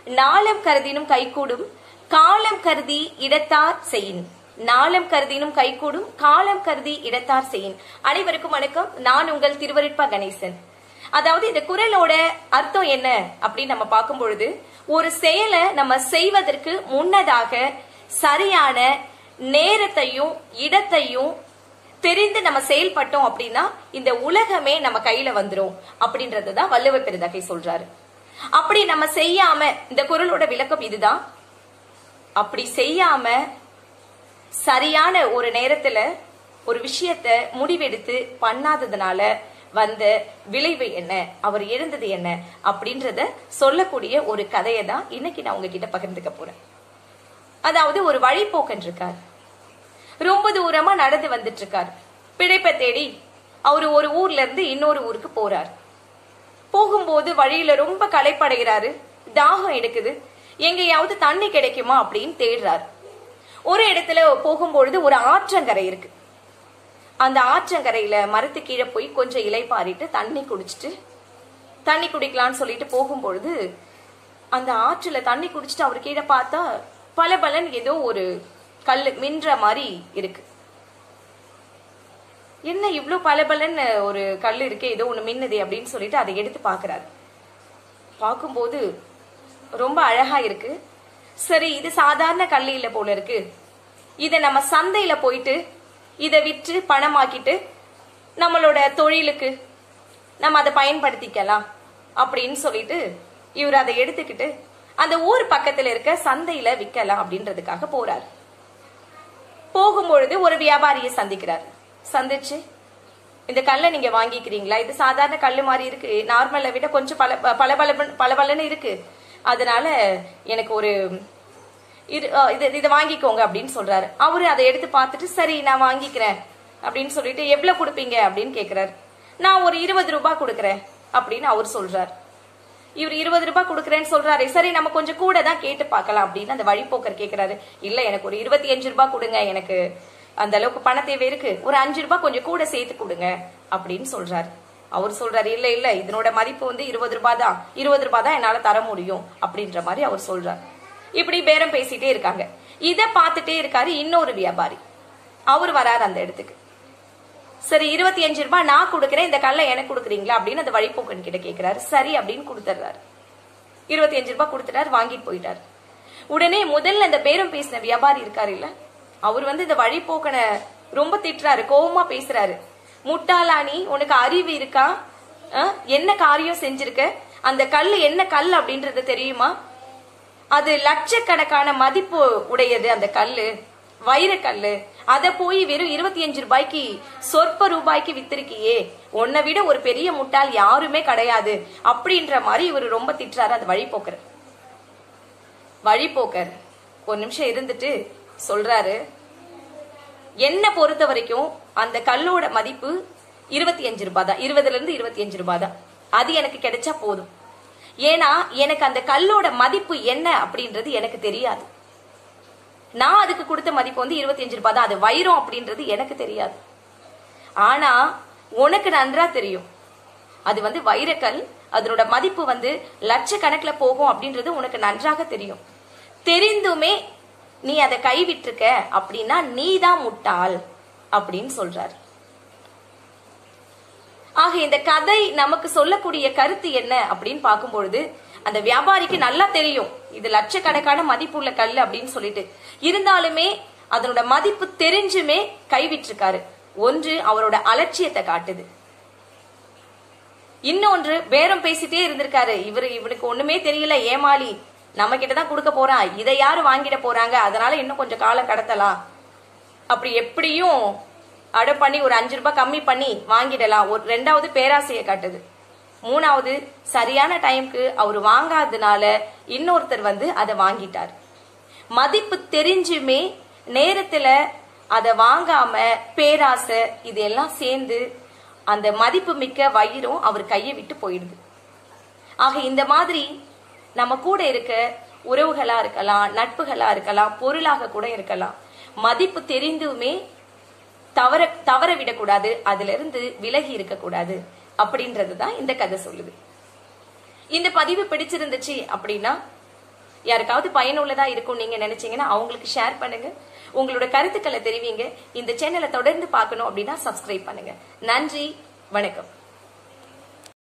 நாளம் கருதினும் கைகூடும் காலம் கருதி இடத்தார் செய்யின் நாளம் கருதினும் கைகூடும் காலம் கருதி இடத்தார் செய்யின் அனைவருக்கும் வணக்கம் நான் உங்கள் திருவருட்பா கணேசன் அதாவது இந்த குரலோட அர்த்தம் என்ன அப்படின்னு நம்ம பார்க்கும் பொழுது ஒரு செயலை நம்ம செய்வதற்கு முன்னதாக சரியான நேரத்தையும் இடத்தையும் தெரிந்து நம்ம செயல்பட்டோம் அப்படின்னா இந்த உலகமே நம்ம கையில வந்துரும் அப்படின்றதுதான் வள்ளுவ பெருந்தகை சொல்றாரு அப்படி நம்ம செய்யாம இந்த குரலோட விளக்கம் இதுதான் அப்படி செய்யாம சரியான ஒரு நேரத்துல ஒரு விஷயத்த முடிவெடுத்து பண்ணாததுனால வந்த விளைவு என்ன அவர் எழுந்தது என்ன அப்படின்றத சொல்லக்கூடிய ஒரு கதையை தான் இன்னைக்கு நான் உங்ககிட்ட பகிர்ந்துக்க போறேன் அதாவது ஒரு வழிபோக்கன் இருக்கார் ரொம்ப தூரமா நடந்து வந்துட்டு இருக்கார் பிழைப்ப தேடி அவர் ஒரு ஊர்ல இருந்து இன்னொரு ஊருக்கு போறார் போகும்போது வழியில ரொம்ப களைப்படைகிறாரு தாகம் எடுக்குது எங்கேயாவது தண்ணி கிடைக்குமா அப்படின்னு தேடுறாரு ஒரு இடத்துல போகும்பொழுது ஒரு ஆற்றங்கரை இருக்கு அந்த ஆற்றங்கரையில மரத்து கீழே போய் கொஞ்சம் இலைப்பாரிட்டு தண்ணி குடிச்சிட்டு தண்ணி குடிக்கலாம்னு சொல்லிட்டு போகும்பொழுது அந்த ஆற்றுல தண்ணி குடிச்சிட்டு அவர் கீழே பார்த்தா பல பலன் ஏதோ ஒரு கல் மின்ற மாதிரி இருக்கு என்ன இவ்ளோ பல ஒரு கல் இருக்கு ஏதோ ஒண்ணு மின்னுதே அப்படின்னு சொல்லிட்டு அதை எடுத்து பாக்குறாரு பார்க்கும்போது ரொம்ப அழகா இருக்கு சரி இது சாதாரண கல் இல்ல போல இருக்கு இத நம்ம சந்தையில போயிட்டு இதை விற்று பணமாக்கிட்டு நம்மளோட தொழிலுக்கு நம்ம அதை பயன்படுத்திக்கலாம் அப்படின்னு சொல்லிட்டு இவர் அதை எடுத்துக்கிட்டு அந்த ஊர் பக்கத்துல இருக்க சந்தையில விற்கலாம் அப்படின்றதுக்காக போறாரு போகும்பொழுது ஒரு வியாபாரியை சந்திக்கிறார் சந்திச்சு இந்த கல்லை நீங்க வாங்கிக்கிறீங்களா இது சாதாரண கல்லு மாதிரி இருக்கு நார்மலை விட கொஞ்சம் பல பல பல பல பலன்னு இருக்கு அதனால எனக்கு ஒரு இது அஹ் இது இதை வாங்கிக்கோங்க அப்படின்னு சொல்றாரு அவரு அதை எடுத்து பார்த்துட்டு சரி நான் வாங்கிக்கிறேன் அப்படின்னு சொல்லிட்டு எவ்வளவு கொடுப்பீங்க அப்படின்னு கேக்குறாரு நான் ஒரு இருபது ரூபாய் கொடுக்கறேன் அப்படின்னு அவர் சொல்றாரு இவர் இருபது ரூபாய் கொடுக்கறேன்னு சொல்றாரு சரி நம்ம கொஞ்சம் கூட தான் கேட்டு பார்க்கலாம் அப்படின்னு அந்த வழிபோக்கர் கேக்குறாரு இல்ல எனக்கு ஒரு இருபத்தி அஞ்சு ரூபாய் கொடுங்க எனக்கு அந்த அளவுக்கு பண தேவை இருக்கு ஒரு அஞ்சு ரூபாய் கொஞ்சம் கூட சேர்த்து கொடுங்க அப்படின்னு சொல்றாரு அவர் சொல்றாரு இல்ல இல்ல இதனோட மதிப்பு வந்து இருபது ரூபாய் தான் இருபது ரூபாய் தான் என்னால தர முடியும் அப்படின்ற மாதிரி அவர் சொல்றாரு இப்படி பேரம் பேசிட்டே இருக்காங்க இத பார்த்துட்டே இருக்காரு இன்னொரு வியாபாரி அவர் வராரு அந்த இடத்துக்கு சரி இருபத்தி அஞ்சு ரூபாய் நான் கொடுக்கறேன் இந்த கல்லை எனக்கு கொடுக்குறீங்களா அப்படின்னு அந்த வழிபோக்கன் கிட்ட கேக்குறாரு சரி அப்படின்னு கொடுத்துட்றாரு இருபத்தி அஞ்சு ரூபாய் கொடுத்துட்டாரு வாங்கிட்டு போயிட்டாரு உடனே முதல்ல இந்த பேரம் பேசின வியாபாரி இருக்காரு இல்ல அவர் வந்து இந்த வழிபோக்கனை ரொம்ப திட்டுறாரு கோவமா பேசுறாரு முட்டாளா நீ உனக்கு அறிவு இருக்கா அஹ், என்ன காரியம் செஞ்சிருக்க அந்த கல் என்ன கல் அப்படின்றது தெரியுமா அது லட்சக்கணக்கான மதிப்பு உடையது அந்த கல்லு வைரக்கல்லு அத போய் வெறும் இருபத்தி அஞ்சு ரூபாய்க்கு சொற்ப ரூபாய்க்கு வித்திருக்கியே உன்னை விட ஒரு பெரிய முட்டாள் யாருமே கிடையாது அப்படின்ற மாதிரி இவர் ரொம்ப திட்டுறாரு அந்த வழிபோக்கர் வழிபோக்கர் ஒரு நிமிஷம் இருந்துட்டு சொல்றாரு என்ன பொறுத்த வரைக்கும் அந்த கல்லோட மதிப்பு இருபத்தி அஞ்சு ரூபாய் தான் இருபதுல இருந்து இருபத்தி அஞ்சு ரூபாய் தான் அது எனக்கு கிடைச்சா போதும் ஏன்னா எனக்கு அந்த கல்லோட மதிப்பு என்ன அப்படின்றது எனக்கு தெரியாது நான் அதுக்கு கொடுத்த மதிப்பு வந்து இருபத்தி அஞ்சு ரூபாய் தான் அது வைரம் அப்படின்றது எனக்கு தெரியாது ஆனா உனக்கு நன்றா தெரியும் அது வந்து வைரக்கல் அதனோட மதிப்பு வந்து லட்சக்கணக்குல போகும் அப்படின்றது உனக்கு நன்றாக தெரியும் தெரிந்துமே நீ அதை கைவிட்டிருக்க அப்படின்னா நீ தான் முட்டாள் அப்படின்னு சொல்றாரு ஆக இந்த கதை நமக்கு சொல்லக்கூடிய கருத்து என்ன அப்படின்னு பார்க்கும்பொழுது அந்த வியாபாரிக்கு நல்லா தெரியும் இது லட்சக்கணக்கான மதிப்புள்ள கல் அப்படின்னு சொல்லிட்டு இருந்தாலுமே அதனோட மதிப்பு தெரிஞ்சுமே கைவிட்டிருக்காரு ஒன்று அவரோட அலட்சியத்தை காட்டுது இன்னொன்று பேரம் பேசிட்டே இருந்திருக்காரு இவரு இவனுக்கு ஒண்ணுமே தெரியல ஏமாளி நம்ம கிட்ட தான் கொடுக்க போறான் இதை யாரு வாங்கிட போறாங்க அதனால இன்னும் கொஞ்சம் காலம் கடத்தலாம் அப்படி எப்படியும் அடை பண்ணி ஒரு அஞ்சு ரூபாய் கம்மி பண்ணி வாங்கிடலாம் ஒரு ரெண்டாவது பேராசையை காட்டுது மூணாவது சரியான டைம்க்கு அவர் வாங்காததுனால இன்னொருத்தர் வந்து அதை வாங்கிட்டார் மதிப்பு தெரிஞ்சுமே நேரத்துல அதை வாங்காம பேராசை இதெல்லாம் சேர்ந்து அந்த மதிப்பு மிக்க வயிறும் அவர் கையை விட்டு போயிடுது ஆக இந்த மாதிரி நம்ம கூட இருக்க உறவுகளா இருக்கலாம் நட்புகளா இருக்கலாம் பொருளாக கூட இருக்கலாம் மதிப்பு தெரிந்துமே தவற தவற விடக்கூடாது அதுல இருந்து விலகி இருக்கக்கூடாது அப்படின்றது தான் இந்த கதை சொல்லுது இந்த பதிவு பிடிச்சிருந்துச்சு அப்படின்னா யாருக்காவது பயனுள்ளதா இருக்கும் நீங்க நினைச்சீங்கன்னா அவங்களுக்கு ஷேர் பண்ணுங்க உங்களோட கருத்துக்களை தெரிவிங்க இந்த சேனலை தொடர்ந்து பார்க்கணும் அப்படின்னா சப்ஸ்கிரைப் பண்ணுங்க நன்றி வணக்கம்